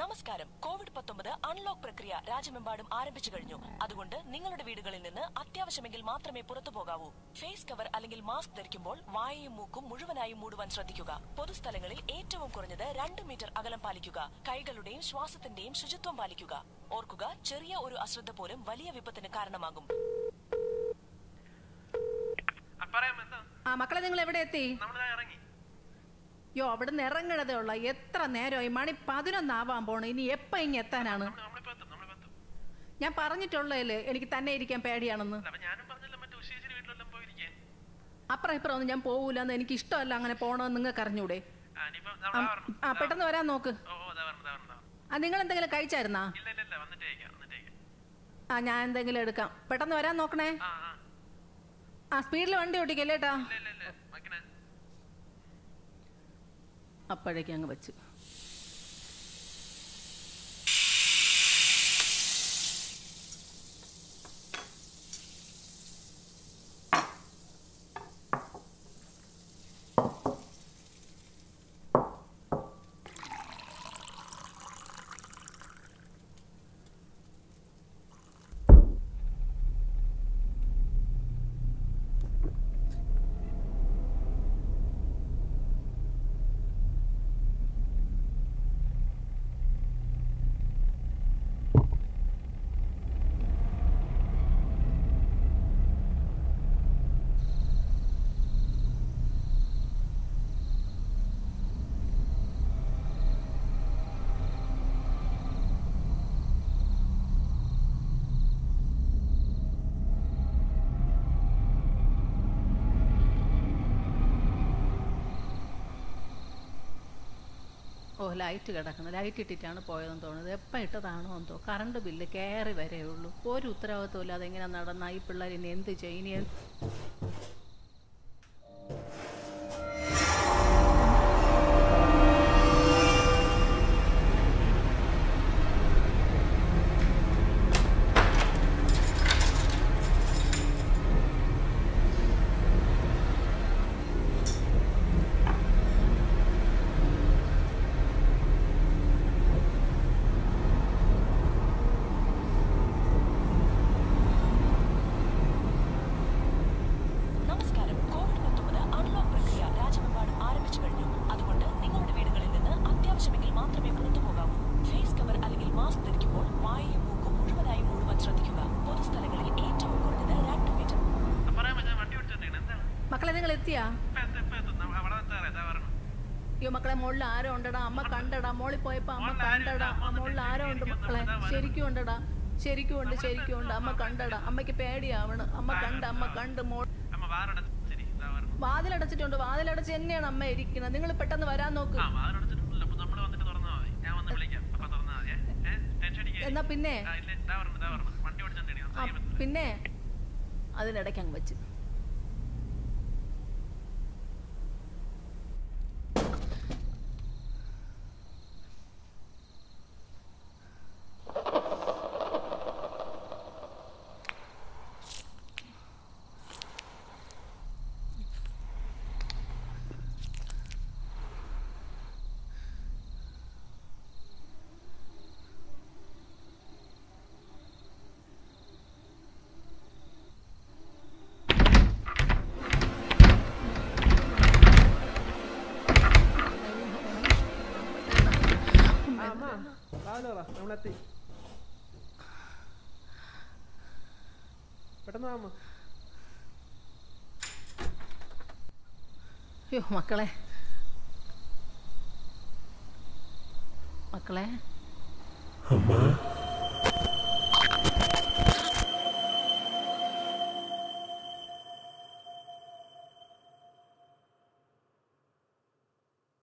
നമസ്കാരം കോവിഡ് പത്തൊമ്പത് അൺലോക്ക് പ്രക്രിയ രാജ്യമെമ്പാടും ആരംഭിച്ചു കഴിഞ്ഞു അതുകൊണ്ട് നിങ്ങളുടെ വീടുകളിൽ നിന്ന് അത്യാവശ്യമെങ്കിൽ മാത്രമേ പുറത്തു പോകാവൂ ഫേസ് കവർ അല്ലെങ്കിൽ മാസ്ക് ധരിക്കുമ്പോൾ വായയും മൂക്കും മുഴുവനായും മൂടുവാൻ ശ്രദ്ധിക്കുക പൊതുസ്ഥലങ്ങളിൽ ഏറ്റവും കുറഞ്ഞത് രണ്ട് മീറ്റർ അകലം പാലിക്കുക കൈകളുടെയും ശ്വാസത്തിന്റെയും ശുചിത്വം പാലിക്കുക ഓർക്കുക ചെറിയ ഒരു അശ്രദ്ധ പോലും വലിയ വിപത്തിന് കാരണമാകും പറയാം എന്താ ആ മക്കളെ നിങ്ങൾ എവിടെ എത്തി നമ്മളിതാ ഇറങ്ങി യോ അവിടെ നിന്ന് ഇറങ്ങണതേ ഉള്ള എത്ര നേരമായി മണി പതിനൊന്നാവാൻ പോണു ഇനി എപ്പ ഇങ്ങ് എത്താനാണ് നമ്മള് നമ്മളിപ്പോ എത്തും നമ്മളിപ്പോ എത്തും ഞാൻ പറഞ്ഞിട്ടുള്ളതല്ലേ എനിക്ക് തന്നെ ഇരിക്കാൻ പേടിയാണെന്ന് അപ്പൊ ഞാനും പറഞ്ഞല്ലോ മറ്റേ ഉഷേച്ചിരി വീട്ടിലെല്ലാം പോയിരിക്കാൻ അപ്പുറം ഇപ്പുറം ഒന്നും ഞാൻ പോകൂലെന്ന് എനിക്ക് ഇഷ്ടമല്ല അങ്ങനെ പോകണമെന്ന് നിങ്ങൾക്ക് അറിഞ്ഞൂടെ ആ ഇനിയിപ്പം ആ, നമ്മൾ വരണം ആ പെട്ടെന്ന് വരാൻ നോക്ക് ഓ ഓ ഇതാ വരണം ഇതാ വരണം ഇതാ വരണം. ആ നിങ്ങൾ എന്തെങ്കിലും കഴിച്ചായിരുന്നാ ഇല്ല ഇല്ല ഇല്ല വന്നിട്ട് കഴിക്കാം വന്നിട്ട് കഴിക്കാം ആ ഞാൻ എന്തെങ്കിലും എടുക്കാം പെട്ടെന്ന് വരാൻ നോക്കണേ ആ ആ ആ സ്പീഡിൽ വണ്ടി ഓടിക്കല്ലേ ഏട്ടാ ഇല്ല ഇല്ല ഇല്ല മക്കനെ അപ്പോഴേക്കും അങ്ങ് വെച്ചു ഓ ലൈറ്റ് കിടക്കണം ലൈറ്റ് ഇട്ടിട്ടാണ് പോയതെന്ന് തോന്നുന്നത് എപ്പം ഇട്ടതാണോ എന്തോ കറണ്ട് ബില്ല് കയറി വരേ ഉള്ളൂ ഒരു ഉത്തരവാദിത്വം ഇല്ലാതെ ഇങ്ങനെ നടന്ന ഈ പിള്ളേർ ഇനി എന്ത് ചെയ്യും ഇനി എന്ത്- നമസ്കാരം കോവിഡ് പത്തൊമ്പത് അൺലോക്ക് പ്രക്രിയ രാജ്യമെമ്പാടും ആരംഭിച്ചു കഴിഞ്ഞു അതുകൊണ്ട് നിങ്ങളുടെ വീടുകളിൽ നിന്ന് അത്യാവശ്യമെങ്കിൽ മാത്രമേ പുറത്തു പോകാവൂ ഫേസ് കവർ അല്ലെങ്കിൽ മാസ്ക് ധരിക്കുമ്പോൾ വായയും മൂക്കും മുഴുവനായും മൂടുവാൻ ശ്രദ്ധിക്കുക പൊതുസ്ഥലങ്ങളിൽ ഏറ്റവും കുറഞ്ഞത് രണ്ട് മീറ്റർ ആ, പറയാൻ പറ്റാ വണ്ടി ഓടിച്ചോണ്ടിരിക്കണ എന്താണ് മക്കളെ നിങ്ങൾ എത്തിയാ ഇപ്പൊ എത്തും ഇപ്പൊ എത്തും നമ്മ- അവിടെ എത്താറ ഇതാ വരണം അയ്യോ മക്കളെ മുകളിൽ ആരോ ഉണ്ടടാ അമ്മ കണ്ടടാ മോളിൽ പോയപ്പോ അമ്മ കണ്ടടാ ആ മുകളിൽ ആരോ ഉണ്ട് മക്കളെ ശരിക്കും ഉണ്ടടാ ശരിക്കും ഉണ്ട് ശരിക്കും ഉണ്ട് അമ്മ കണ്ടടാ അമ്മയ്ക്ക് പേടിയാവണ് അമ്മ കണ്ട് അമ്മ കണ്ട് മോൾ അമ്മ വാറടച്ചിരി ഇതാ വരണം വാതിലടച്ചിട്ടുണ്ട് വാതിലടച്ച് തന്നെയാണ് അമ്മ ഇരിക്കുന്നത് നിങ്ങൾ പെട്ടെന്ന് വരാൻ നോക്ക് ആ വാറടച്ചിട്ടുണ്ടല്ലോ അപ്പൊ നമ്മള് വന്നിട്ട് തുറന്നാ മതി ഞാൻ വന്ന് വിളിക്കാം അപ്പൊ തുറന്നാ മതി ഏ ടെൻഷൻ അടിക്കുക എന്നാ പിന്നെ ഇല്ല ഇതാ വരണം ഇതാ വരണം വണ്ടി ഓടിച്ചോണ്ടിരിക്കണം ആ, പിന്നെ അതിനിടയ്ക്ക് അങ്ങ് വെച്ച് നമ്മളെത്തി പെട്ടെന്ന് വാ അമ്മ അയ്യോ മക്കളെ മക്കളെ അമ്മ